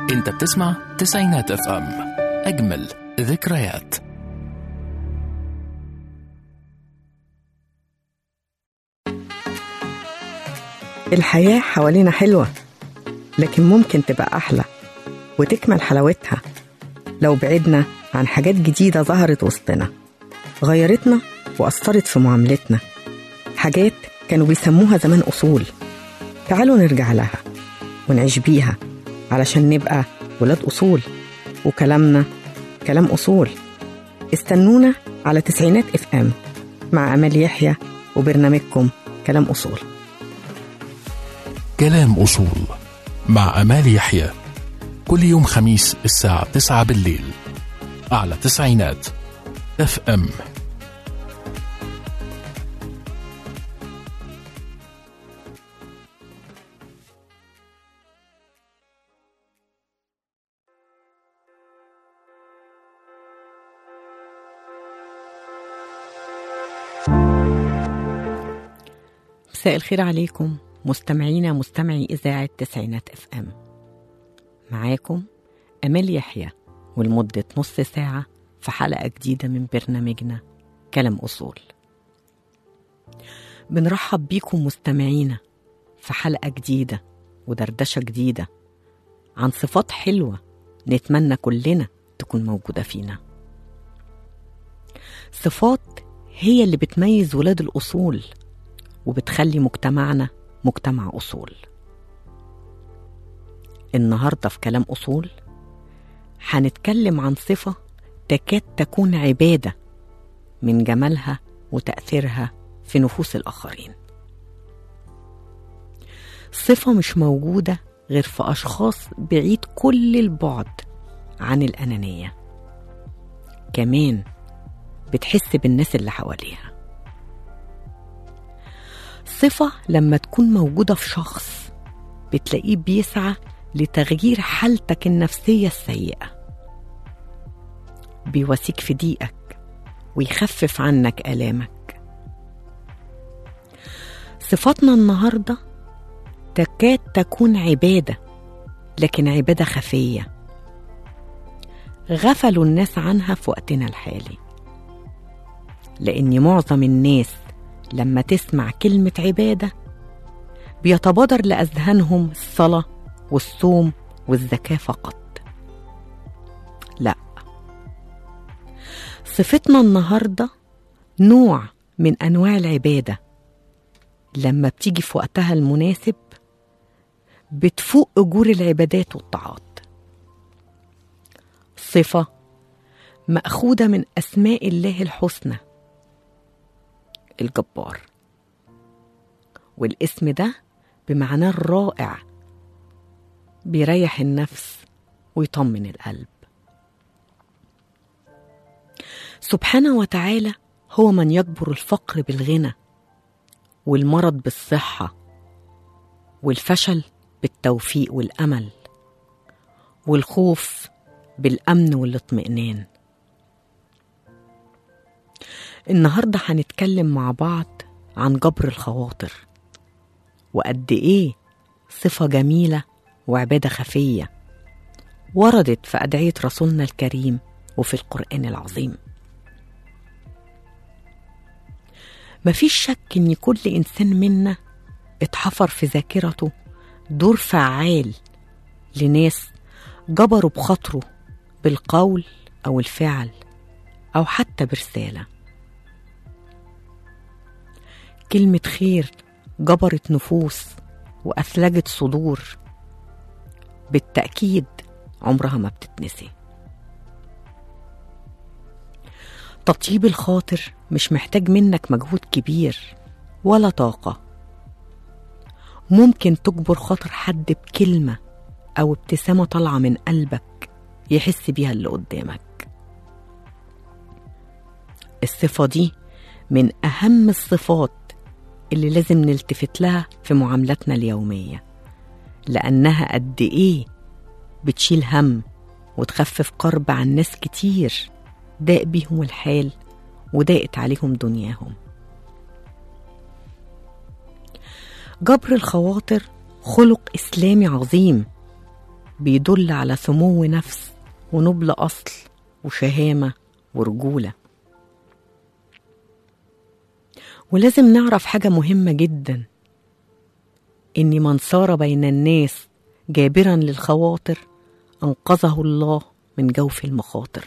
انت بتسمع تسعينات اف ام اجمل ذكريات الحياة حوالينا حلوة لكن ممكن تبقى أحلى وتكمل حلاوتها لو بعدنا عن حاجات جديدة ظهرت وسطنا غيرتنا وأثرت في معاملتنا حاجات كانوا بيسموها زمان أصول تعالوا نرجع لها ونعيش بيها علشان نبقى ولاد أصول وكلامنا كلام أصول استنونا على تسعينات اف ام مع أمال يحيى وبرنامجكم كلام أصول كلام أصول مع أمال يحيى كل يوم خميس الساعة 9 بالليل على تسعينات اف ام مساء الخير عليكم مستمعينا مستمعي إذاعة تسعينات اف ام معاكم أمال يحيى ولمدة نص ساعة في حلقة جديدة من برنامجنا كلام أصول بنرحب بيكم مستمعينا في حلقة جديدة ودردشة جديدة عن صفات حلوة نتمنى كلنا تكون موجودة فينا صفات هي اللي بتميز ولاد الأصول وبتخلي مجتمعنا مجتمع أصول النهاردة في كلام أصول هنتكلم عن صفة تكاد تكون عبادة من جمالها وتأثيرها في نفوس الآخرين صفة مش موجودة غير في أشخاص بعيد كل البعد عن الأنانية كمان بتحس بالناس اللي حواليها صفة لما تكون موجودة في شخص بتلاقيه بيسعى لتغيير حالتك النفسية السيئة بيواسيك في ضيقك ويخفف عنك آلامك صفاتنا النهاردة تكاد تكون عبادة لكن عبادة خفية غفلوا الناس عنها في وقتنا الحالي لأن معظم الناس لما تسمع كلمة عبادة بيتبادر لأذهانهم الصلاة والصوم والزكاة فقط لا صفتنا النهاردة نوع من أنواع العبادة لما بتيجي في وقتها المناسب بتفوق أجور العبادات والطاعات صفة مأخوذة من أسماء الله الحسنى الجبار والاسم ده بمعناه الرائع بيريح النفس ويطمن القلب سبحانه وتعالى هو من يجبر الفقر بالغنى والمرض بالصحة والفشل بالتوفيق والأمل والخوف بالأمن والاطمئنان النهاردة هنتكلم مع بعض عن جبر الخواطر وقد إيه صفة جميلة وعبادة خفية وردت في أدعية رسولنا الكريم وفي القرآن العظيم مفيش شك إن كل إنسان منا اتحفر في ذاكرته دور فعال لناس جبروا بخاطره بالقول أو الفعل أو حتى برسالة كلمة خير جبرت نفوس وأثلجت صدور بالتأكيد عمرها ما بتتنسي تطيب الخاطر مش محتاج منك مجهود كبير ولا طاقة ممكن تجبر خاطر حد بكلمة أو ابتسامة طالعة من قلبك يحس بيها اللي قدامك الصفة دي من أهم الصفات اللي لازم نلتفت لها في معاملاتنا اليومية لأنها قد إيه بتشيل هم وتخفف كرب عن ناس كتير ضاق بيهم الحال وضاقت عليهم دنياهم جبر الخواطر خلق إسلامي عظيم بيدل على سمو نفس ونبل أصل وشهامة ورجولة ولازم نعرف حاجة مهمة جدا إن من صار بين الناس جابرا للخواطر أنقذه الله من جوف المخاطر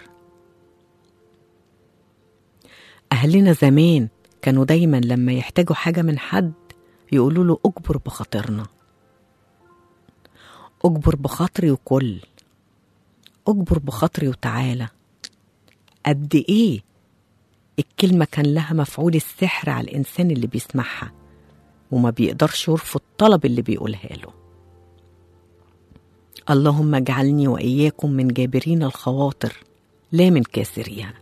أهلنا زمان كانوا دايما لما يحتاجوا حاجة من حد يقولوا له أجبر بخاطرنا أجبر بخاطري وكل أجبر بخاطري وتعالى قد إيه الكلمة كان لها مفعول السحر على الإنسان اللي بيسمعها وما بيقدرش يرفض الطلب اللي بيقولها له اللهم اجعلني وإياكم من جابرين الخواطر لا من كاسريها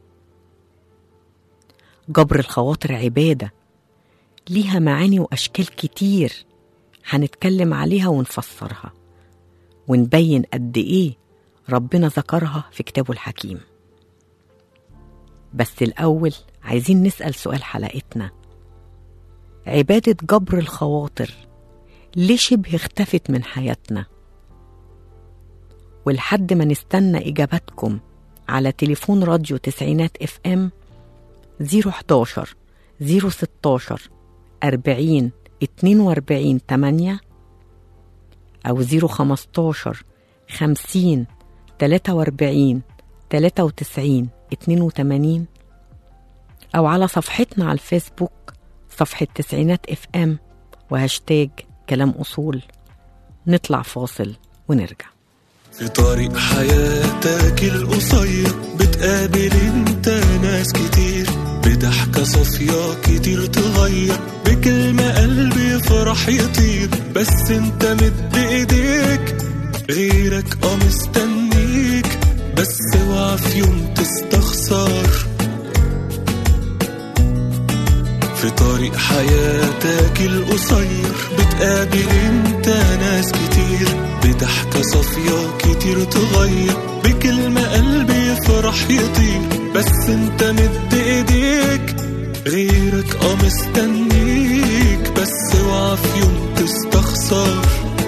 جبر الخواطر عبادة ليها معاني وأشكال كتير هنتكلم عليها ونفسرها ونبين قد إيه ربنا ذكرها في كتابه الحكيم بس الأول عايزين نسأل سؤال حلقتنا عبادة جبر الخواطر ليه شبه اختفت من حياتنا ولحد ما نستنى إجاباتكم على تليفون راديو تسعينات اف ام 011 016 40 42 8 أو 015 50 43 93 82 أو على صفحتنا على الفيسبوك صفحة تسعينات اف ام وهاشتاج كلام أصول نطلع فاصل ونرجع في طريق حياتك القصير بتقابل انت ناس كتير بضحكة صافية كتير تغير بكلمة قلبي يفرح يطير بس انت مد ايديك غيرك اه مستنيك بس اوعى في يوم تستخسر في طريق حياتك القصير بتقابل انت ناس كتير بضحكة صافية كتير تغير بكلمة قلبي يفرح يطير بس انت مد ايديك غيرك اه مستنيك بس اوعى في يوم تستخسر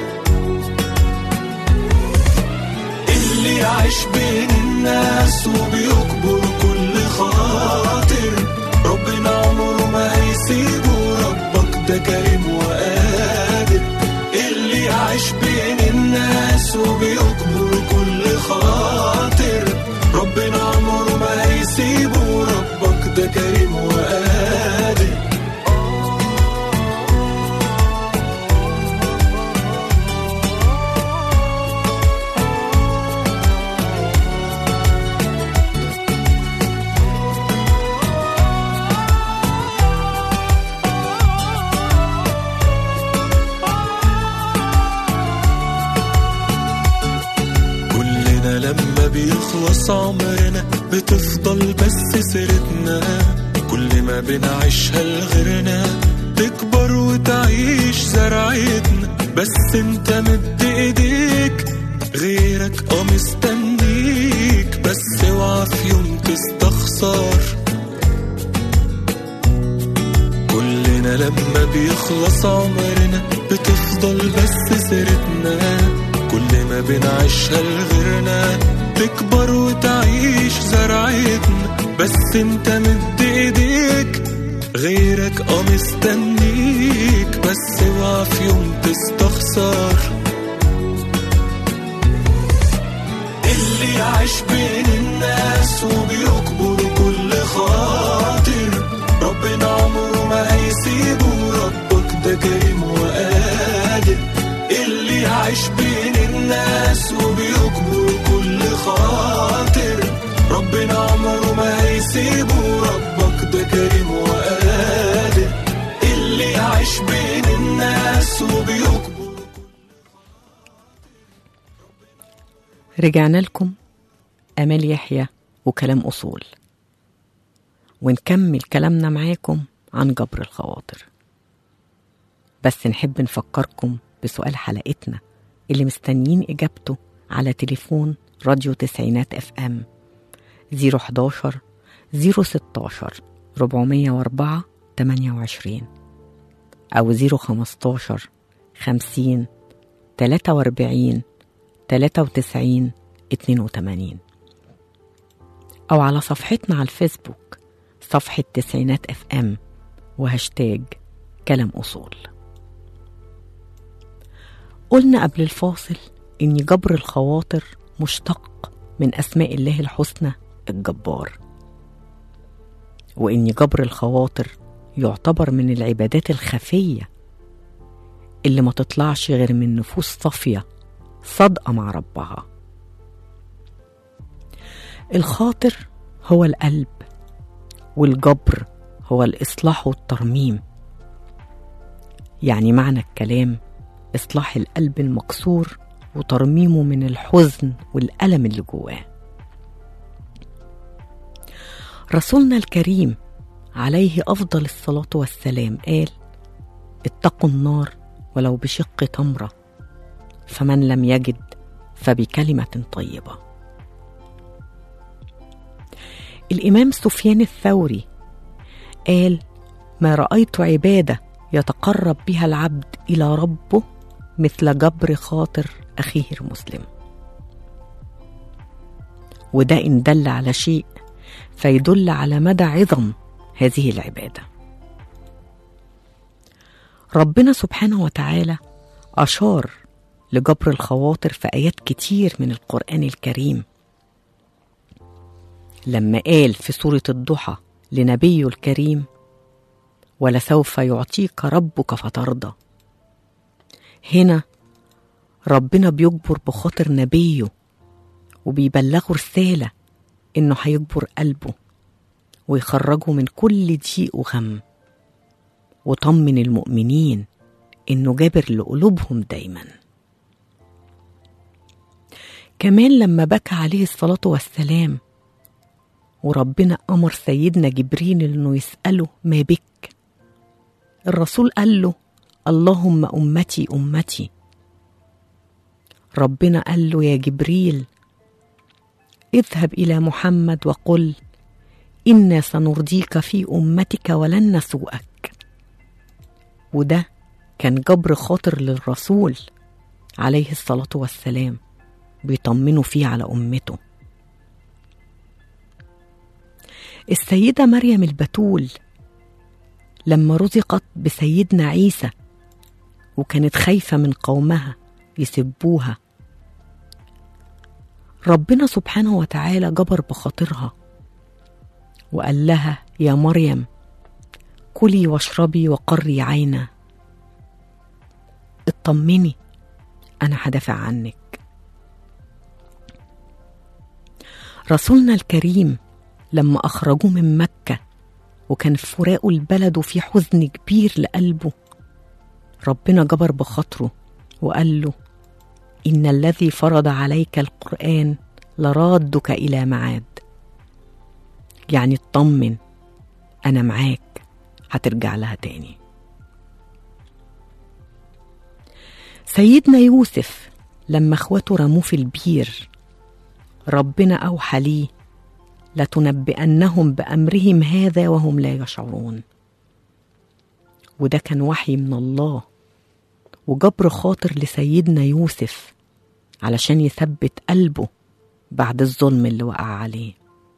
اللي يعيش بين الناس وبيكبر كل خاطر ربنا عمره ما هيسيبه ربك ده كريم وقادر اللي يعيش بين الناس وبيكبر كل خاطر ربنا عمره ما هيسيبه ربك ده كريم وقادر كلنا لما بيخلص عمرنا بتفضل بس سيرتنا كل ما بنعيشها لغيرنا تكبر وتعيش زرعتنا بس انت مد ايديك غيرك اه مستنيك بس اوعى في يوم تستخسر كلنا لما بيخلص عمرنا بتفضل بس سيرتنا كل ما بنعيشها لغيرنا تكبر وتعيش زرعتنا بس انت مد ايديك غيرك اه مستنيك بس اوعى في يوم تستخسر اللي يعيش بين الناس وبيكبر كل خاطر ربنا عمره ما هيسيبه ربك ده كريم وقادر اللي يعيش بين الناس وبيكبر كل خاطر ربنا عمره ما هيسيبه ربك ده كريم وقادر اللي يعيش بين الناس وبيكبر رجعنا لكم أمال يحيى وكلام أصول ونكمل كلامنا معاكم عن جبر الخواطر بس نحب نفكركم بسؤال حلقتنا اللي مستنيين إجابته على تليفون راديو تسعينات اف ام 011 016 404 28 أو 015 50 43 93 82 أو على صفحتنا على الفيسبوك صفحة تسعينات اف ام وهاشتاج كلام أصول قلنا قبل الفاصل إن جبر الخواطر مشتق من أسماء الله الحسنى الجبار وإن جبر الخواطر يعتبر من العبادات الخفية اللي ما تطلعش غير من نفوس صافية صادقة مع ربها الخاطر هو القلب والجبر هو الإصلاح والترميم يعني معنى الكلام إصلاح القلب المكسور وترميمه من الحزن والألم اللي جواه رسولنا الكريم عليه أفضل الصلاة والسلام قال اتقوا النار ولو بشق تمرة فمن لم يجد فبكلمة طيبة الإمام سفيان الثوري قال ما رأيت عبادة يتقرب بها العبد إلى ربه مثل جبر خاطر أخيه المسلم وده إن دل على شيء فيدل على مدى عظم هذه العبادة ربنا سبحانه وتعالى أشار لجبر الخواطر في آيات كتير من القرآن الكريم لما قال في سورة الضحى لنبيه الكريم ولسوف يعطيك ربك فترضى هنا ربنا بيجبر بخاطر نبيه وبيبلغه رسالة إنه هيجبر قلبه ويخرجه من كل ضيق وغم وطمن المؤمنين إنه جابر لقلوبهم دايما كمان لما بكى عليه الصلاة والسلام وربنا أمر سيدنا جبريل إنه يسأله ما بك الرسول قال له اللهم أمتي أمتي ربنا قال له يا جبريل اذهب إلى محمد وقل إنا سنرضيك في أمتك ولن نسوءك وده كان جبر خاطر للرسول عليه الصلاة والسلام بيطمنوا فيه على أمته السيدة مريم البتول لما رزقت بسيدنا عيسى وكانت خايفة من قومها يسبوها ربنا سبحانه وتعالى جبر بخاطرها وقال لها يا مريم كلي واشربي وقري عينا اطمني انا هدافع عنك رسولنا الكريم لما اخرجوه من مكه وكان في فراقه البلد وفي حزن كبير لقلبه ربنا جبر بخاطره وقال له ان الذي فرض عليك القران لرادك الى معاد يعني اطمن انا معاك هترجع لها تاني سيدنا يوسف لما اخواته رموه في البير ربنا اوحى ليه لتنبئنهم بامرهم هذا وهم لا يشعرون وده كان وحي من الله وجبر خاطر لسيدنا يوسف علشان يثبت قلبه بعد الظلم اللي وقع عليه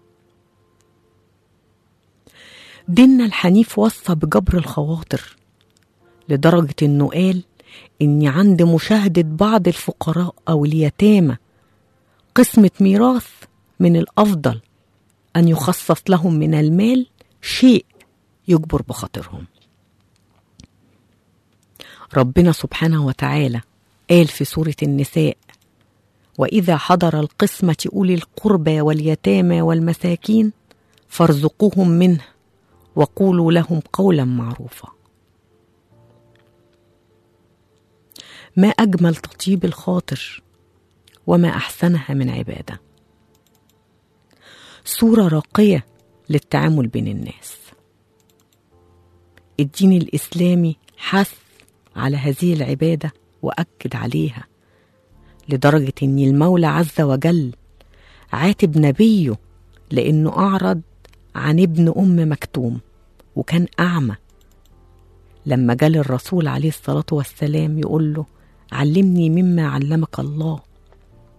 ديننا الحنيف وصى بجبر الخواطر لدرجة إنه قال إني عند مشاهدة بعض الفقراء أو اليتامى قسمة ميراث من الأفضل أن يخصص لهم من المال شيء يجبر بخاطرهم ربنا سبحانه وتعالى قال في سورة النساء وإذا حضر القسمة أولي القربى واليتامى والمساكين فارزقوهم منه وقولوا لهم قولا معروفا ما أجمل تطيب الخاطر وما أحسنها من عبادة صورة راقية للتعامل بين الناس الدين الإسلامي حث على هذه العبادة وأكد عليها لدرجة إن المولى عز وجل عاتب نبيه لأنه أعرض عن ابن أم مكتوم وكان أعمى لما جال الرسول عليه الصلاة والسلام يقول له علمني مما علمك الله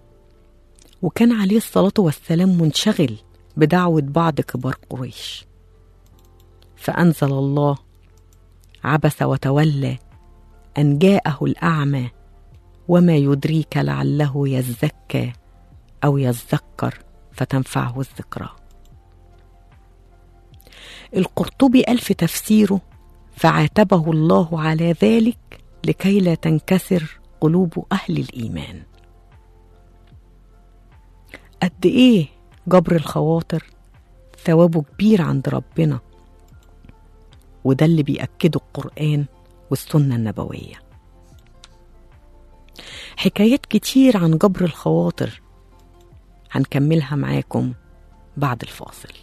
وكان عليه الصلاة والسلام منشغل بدعوة بعض كبار قريش فأنزل الله عبس وتولى أن جاءه الأعمى وما يدريك لعله يزكى أو يذكر فتنفعه الذكرى القرطبي قال في تفسيره فعاتبه الله على ذلك لكي لا تنكسر قلوب أهل الإيمان قد إيه جبر الخواطر ثوابه كبير عند ربنا وده اللي بيأكده القرآن والسنة النبوية حكايات كتير عن جبر الخواطر هنكملها معاكم بعد الفاصل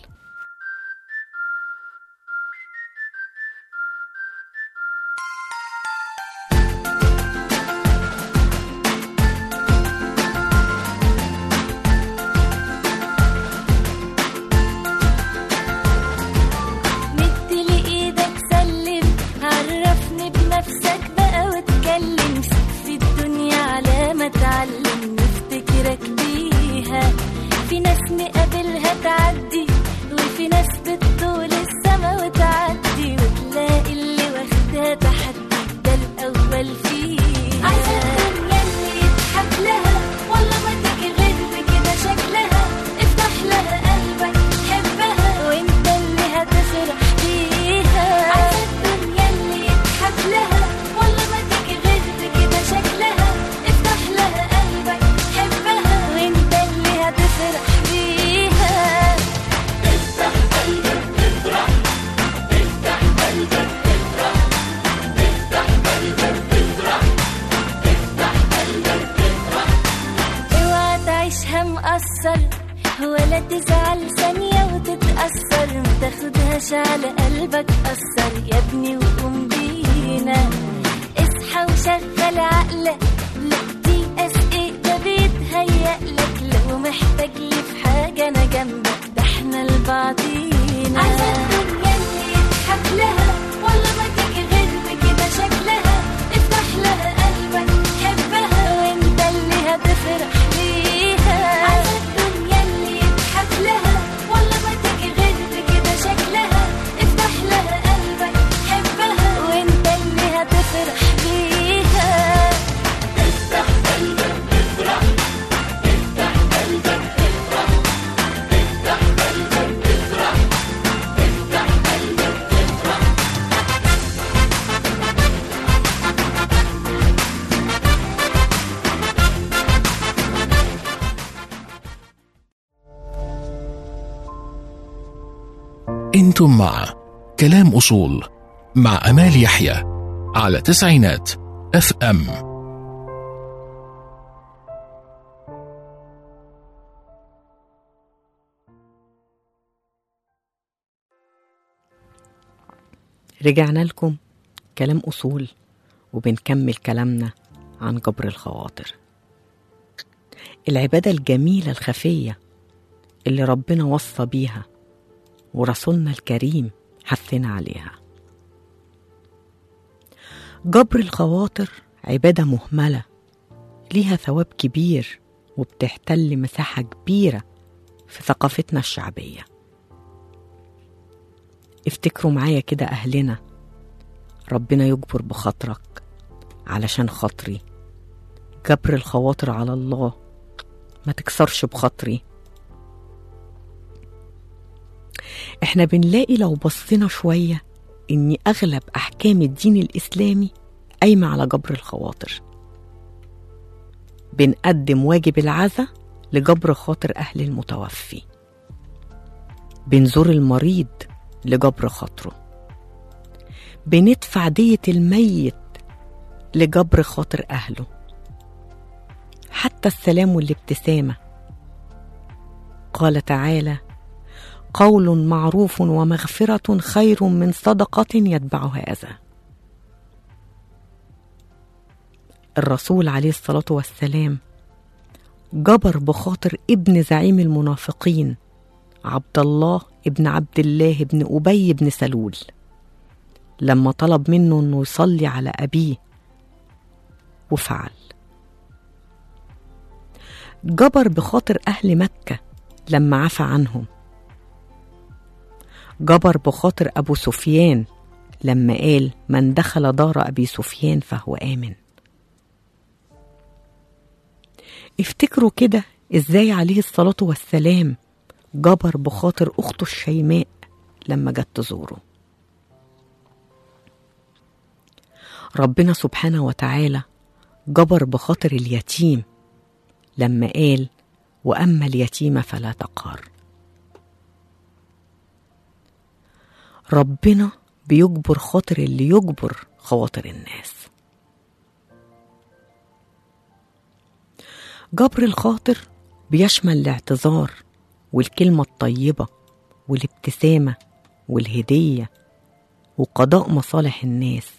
مد لي ايدك سلم عرفني بنفسك بقى واتكلم سيب في الدنيا على ما اتعلم نفتكرك بيها في ناس نقابلها تعدي وفي ناس بتطول السما وتعدي وتلاقي اللي واخدها تحدي ده الاول فيها عايزة الدنيا اللي يضحك لها والله ما تيجي غير بكده شكلها افتح لها قلبك حبها وانت اللي هتفرح بيها عايزة الدنيا اللي يضحك لها والله ما تيجي غير بكده شكلها افتح لها قلبك حبها وانت اللي هتفرح بيها اوعى تعيشها مقصر ولا تزعل ثانية وتتأثر متاخدهاش على قلبك أثر يا ابني وقوم بينا اصحى وشغل عقلك لا دي اس ايه ده بيتهيألك لو محتاج لي في حاجة أنا جنبك ده احنا لبعضينا عايزة الدنيا اللي يضحك لها والله ما تيجي غير بكده شكلها افتح لها قلبك حبها وانت اللي هتفرح بيها عايزة الدنيا اللي يضحك لها والله ما تيجي غير بكده شكلها افتح لها قلبك حبها وانت اللي هتفرح بيها انتم مع كلام اصول مع امال يحيى على تسعينات اف ام رجعنا لكم كلام أصول وبنكمل كلامنا عن جبر الخواطر العبادة الجميلة الخفية اللي ربنا وصى بيها ورسولنا الكريم حثنا عليها جبر الخواطر عبادة مهملة ليها ثواب كبير وبتحتل مساحة كبيرة في ثقافتنا الشعبية افتكروا معايا كده أهلنا ربنا يجبر بخاطرك علشان خاطري جبر الخواطر على الله ما تكسرش بخاطري احنا بنلاقي لو بصينا شوية ان اغلب احكام الدين الاسلامي قايمة على جبر الخواطر بنقدم واجب العزا لجبر خاطر اهل المتوفي بنزور المريض لجبر خاطره بندفع دية الميت لجبر خاطر أهله حتى السلام والابتسامة قال تعالى قول معروف ومغفرة خير من صدقة يتبعها أذى الرسول عليه الصلاة والسلام جبر بخاطر ابن زعيم المنافقين عبد الله ابن عبد الله بن أبي بن سلول لما طلب منه انه يصلي على أبيه وفعل جبر بخاطر أهل مكة لما عفى عنهم جبر بخاطر أبو سفيان لما قال من دخل دار أبي سفيان فهو آمن افتكروا كده ازاي عليه الصلاة والسلام جبر بخاطر أخته الشيماء لما جت تزوره ربنا سبحانه وتعالى جبر بخاطر اليتيم لما قال وأما اليتيم فلا تقهر ربنا بيجبر خاطر اللي يجبر خواطر الناس جبر الخاطر بيشمل الاعتذار والكلمة الطيبة والابتسامة والهدية وقضاء مصالح الناس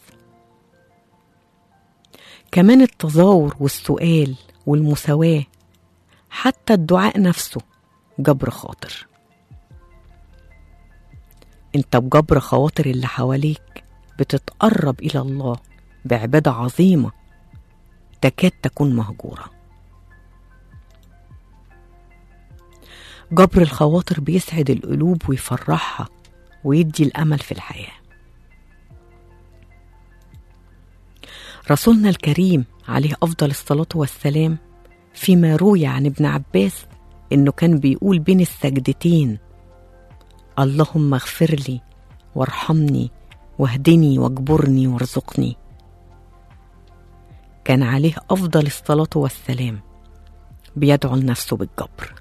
كمان التظاهر والسؤال والمساواة حتى الدعاء نفسه جبر خاطر انت بجبر خواطر اللي حواليك بتتقرب إلى الله بعبادة عظيمة تكاد تكون مهجورة جبر الخواطر بيسعد القلوب ويفرحها ويدي الأمل في الحياة رسولنا الكريم عليه أفضل الصلاة والسلام فيما روي عن ابن عباس إنه كان بيقول بين السجدتين اللهم اغفر لي وارحمني واهدني واجبرني وارزقني كان عليه أفضل الصلاة والسلام بيدعو لنفسه بالجبر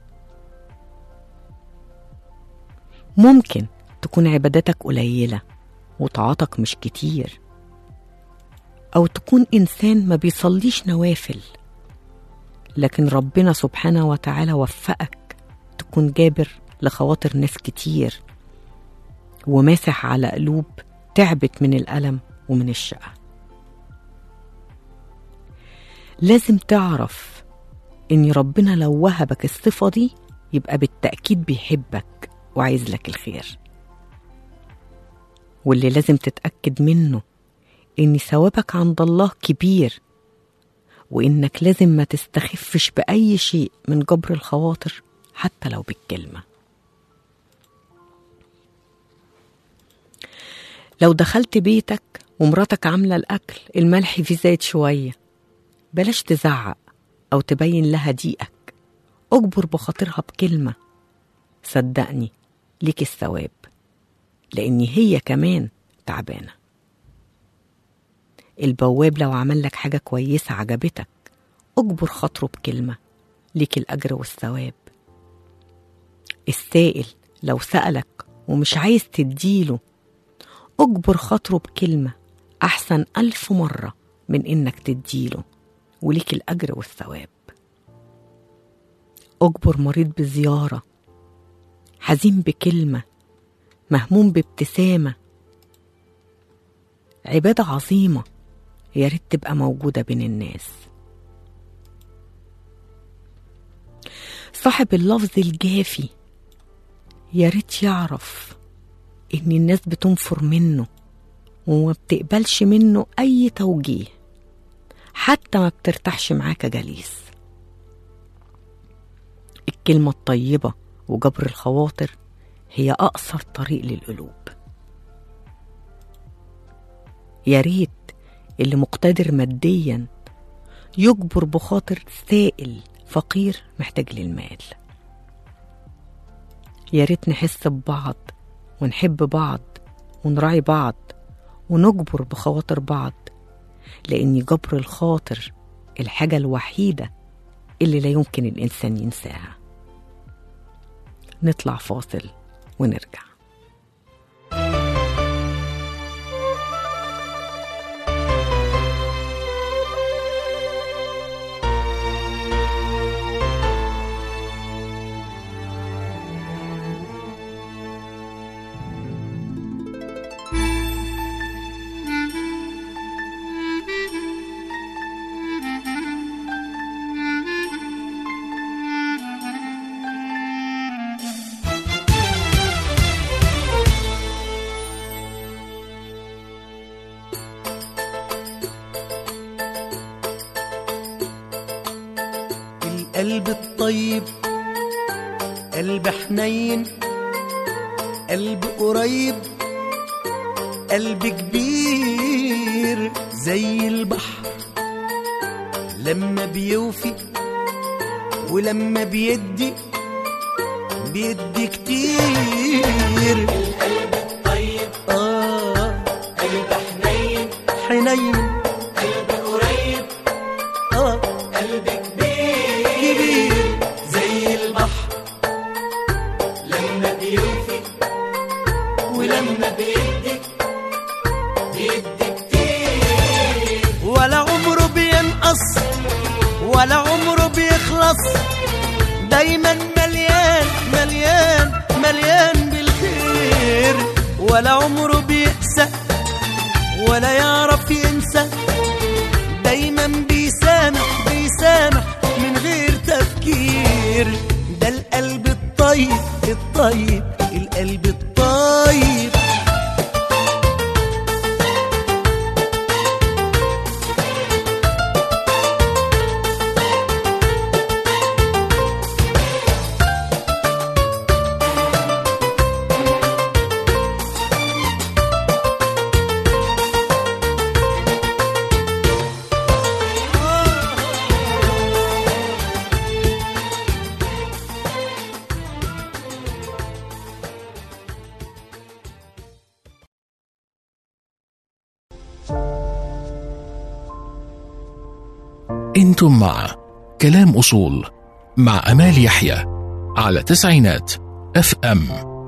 ممكن تكون عبادتك قليلة وطاعتك مش كتير أو تكون إنسان ما بيصليش نوافل لكن ربنا سبحانه وتعالى وفقك تكون جابر لخواطر ناس كتير وماسح على قلوب تعبت من الألم ومن الشقة لازم تعرف إن ربنا لو وهبك الصفة دي يبقى بالتأكيد بيحبك وعايز لك الخير واللي لازم تتأكد منه إن ثوابك عند الله كبير وإنك لازم ما تستخفش بأي شيء من جبر الخواطر حتى لو بالكلمة لو دخلت بيتك ومراتك عاملة الأكل الملح فيه زايد شوية بلاش تزعق أو تبين لها ضيقك اجبر بخاطرها بكلمة صدقني ليك الثواب لأن هي كمان تعبانة البواب لو عمل لك حاجة كويسة عجبتك اجبر خاطره بكلمة ليك الأجر والثواب السائل لو سألك ومش عايز تديله اجبر خاطره بكلمة أحسن ألف مرة من إنك تديله وليك الأجر والثواب اجبر مريض بزيارة حزين بكلمة مهموم بابتسامة عبادة عظيمة يا ريت تبقى موجودة بين الناس صاحب اللفظ الجافي يا ريت يعرف إن الناس بتنفر منه وما بتقبلش منه أي توجيه حتى ما بترتاحش معاه كجليس الكلمة الطيبة وجبر الخواطر هي أقصر طريق للقلوب يا ريت اللي مقتدر ماديا يجبر بخاطر سائل فقير محتاج للمال يا ريت نحس ببعض ونحب بعض ونراعي بعض ونجبر بخواطر بعض لأن جبر الخاطر الحاجة الوحيدة اللي لا يمكن الإنسان ينساها نطلع فاصل ونرجع القلب الطيب قلب حنين قلب قريب قلب كبير زي البحر لما بيوفي ولما بيدي بيدي كتير القلب الطيب آه قلب حنين حنين قلب قريب آه قلب كبير كبير زي البحر لما بيوفي ولما بيدي بيدي كتير ولا عمره بينقص ولا عمره بيخلص دايما مليان مليان مليان بالخير ولا عمره بيقسى ولا يعرف ينسى دايما بيسامح بيسامح من غير تفكير ده القلب الطيب الطيب القلب الطيب انتم مع كلام اصول مع امال يحيى على تسعينات اف ام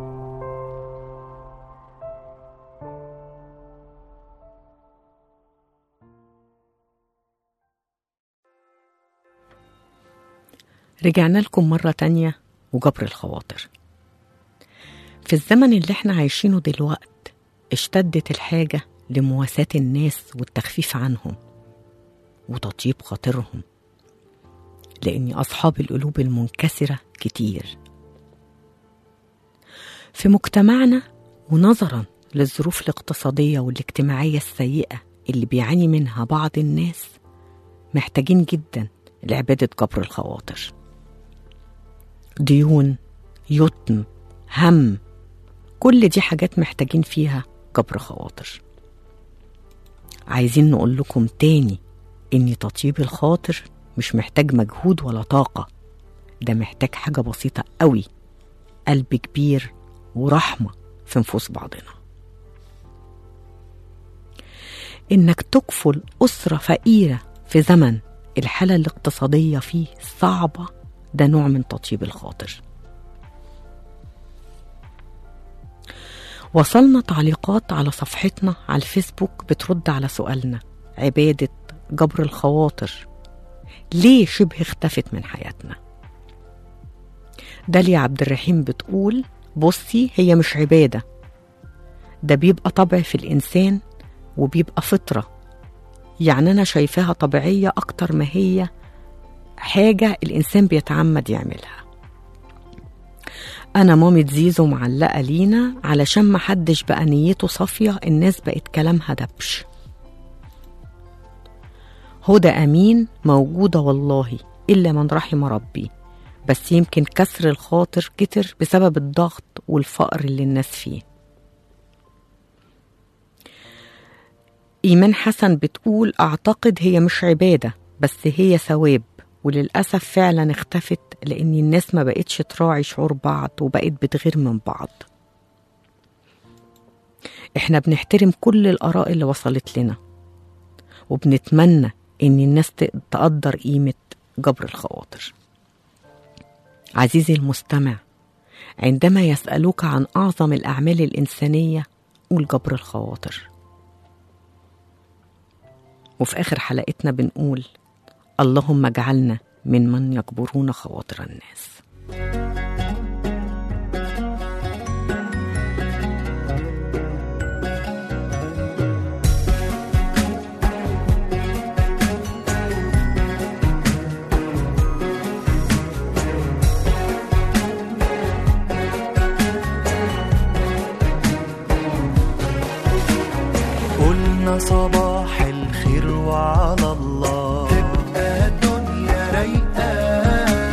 رجعنا لكم مرة تانية وجبر الخواطر في الزمن اللي احنا عايشينه دلوقت اشتدت الحاجة لمواساة الناس والتخفيف عنهم وتطيب خاطرهم لأن أصحاب القلوب المنكسرة كتير في مجتمعنا ونظرا للظروف الاقتصادية والاجتماعية السيئة اللي بيعاني منها بعض الناس محتاجين جدا لعبادة جبر الخواطر ديون يتم هم كل دي حاجات محتاجين فيها جبر خواطر عايزين نقول لكم تاني ان تطيب الخاطر مش محتاج مجهود ولا طاقة ده محتاج حاجة بسيطة قوي قلب كبير ورحمة في نفوس بعضنا إنك تكفل أسرة فقيرة في زمن الحالة الاقتصادية فيه صعبة ده نوع من تطيب الخاطر وصلنا تعليقات على صفحتنا على الفيسبوك بترد على سؤالنا عبادة جبر الخواطر ليه شبه اختفت من حياتنا داليا عبد الرحيم بتقول بصي هي مش عبادة ده بيبقى طبع في الإنسان وبيبقى فطرة يعني أنا شايفاها طبيعية أكتر ما هي حاجة الإنسان بيتعمد يعملها أنا مامة زيزو معلقة لينا علشان محدش بقى نيته صافية الناس بقت كلامها دبش هدى أمين موجودة والله إلا من رحم ربي بس يمكن كسر الخاطر كتر بسبب الضغط والفقر اللي الناس فيه إيمان حسن بتقول أعتقد هي مش عبادة بس هي ثواب وللأسف فعلا اختفت لأن الناس ما بقتش تراعي شعور بعض وبقت بتغير من بعض احنا بنحترم كل الآراء اللي وصلت لنا وبنتمنى إن الناس ت- تقدر قيمة جبر الخواطر عزيزي المستمع عندما يسألوك عن أعظم الأعمال الإنسانية قول جبر الخواطر وفي آخر حلقتنا بنقول اللهم اجعلنا ممن يجبرون خواطر الناس قلنا صباح الخير وعلى الله تبقى الدنيا رايقة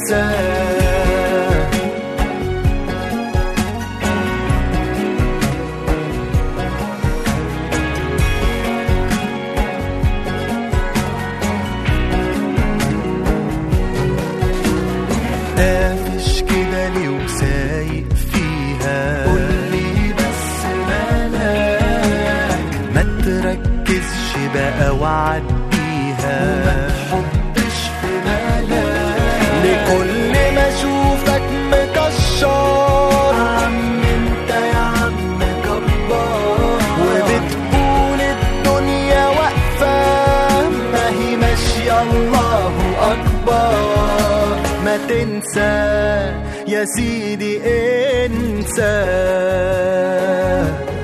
تنساه قافش كده ليه وسايق فيها قولي بس مالك ما تركزش بقى وعديها وما تحطش في بالك لكل ما اشوفك مكشر عم انت يا عم كبار وبتقول الدنيا واقفة ما هي ماشية الله أكبر ما تنسى يا سيدي انسى